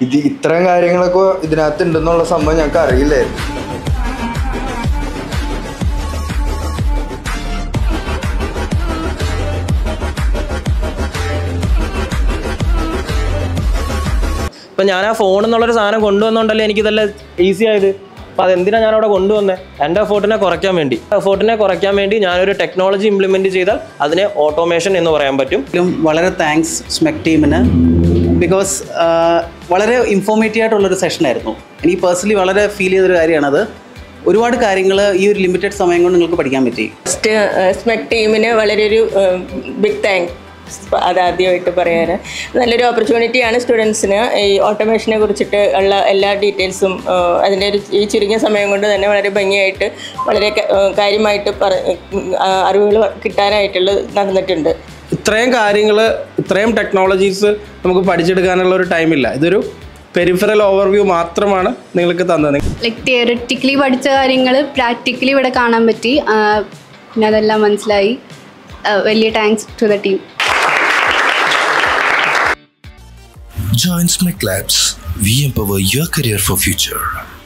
ഇത് ഇത്രയും കാര്യങ്ങളൊക്കെ ഇതിനകത്ത് ഉണ്ടെന്നുള്ള സംഭവം ഞങ്ങൾക്ക് അറിയില്ലായിരുന്നു ഇപ്പം ഞാൻ ആ ഫോൺ എന്നുള്ളൊരു സാധനം കൊണ്ടുവന്നുകൊണ്ടല്ലേ എനിക്കിതെല്ലാം ഈസി ആയത് അപ്പോൾ അതെന്തിനാണ് ഞാൻ അവിടെ കൊണ്ടുവന്നത് എൻ്റെ എഫോർട്ടിനെ കുറയ്ക്കാൻ വേണ്ടി എഫോർട്ടിനെ കുറയ്ക്കാൻ വേണ്ടി ഞാനൊരു ടെക്നോളജി ഇംപ്ലിമെൻറ്റ് ചെയ്താൽ അതിനെ ഓട്ടോമേഷൻ എന്ന് പറയാൻ പറ്റും ലും വളരെ താങ്ക്സ് സ്മെക് ടീമിന് ബിക്കോസ് വളരെ ഇൻഫോർമേറ്റീവ് ആയിട്ടുള്ളൊരു സെഷനായിരുന്നു എനിക്ക് പേഴ്സണലി വളരെ ഫീൽ ചെയ്തൊരു കാര്യമാണത് ഒരുപാട് കാര്യങ്ങൾ ഈ ഒരു ലിമിറ്റഡ് സമയം കൊണ്ട് നിങ്ങൾക്ക് പഠിക്കാൻ പറ്റി ഫസ്റ്റ് സ്മെക് ടീമിന് വളരെ ഒരു ബിഗ് താങ്ക്സ് അതാദ്യമായിട്ട് പറയാൻ നല്ലൊരു ഓപ്പർച്യൂണിറ്റിയാണ് സ്റ്റുഡൻസിന് ഈ ഓട്ടോമേഷനെ കുറിച്ചിട്ട് ഉള്ള എല്ലാ ഡീറ്റെയിൽസും അതിൻ്റെ ഒരു ഈ ചുരുങ്ങിയ സമയം കൊണ്ട് തന്നെ വളരെ ഭംഗിയായിട്ട് വളരെ ക- ഏഹ് കാര്യമായിട്ട് പറ അറിവുകൾ കിട്ടാനായിട്ടുള്ള നടന്നിട്ടുണ്ട് ഇത്രയും കാര്യങ്ങൾ ഇത്രയും ടെക്നോളജീസ് നമുക്ക് പഠിച്ചെടുക്കാനുള്ള ഒരു ടൈമില്ല ഇതൊരു പെരിഫറൽ ഓവർവ്യൂ മാത്രമാണ് നിങ്ങൾക്ക് തന്നത് ലൈക്ക് തിയററ്റിക്കലി പഠിച്ച കാര്യങ്ങൾ പ്രാക്ടിക്കലി ഇവിടെ കാണാൻ പറ്റി ആ, പിന്നെ അതെല്ലാം മനസ്സിലായി ആ, വലിയ thanks to the team Join SMEC Labs. We empower your career for future.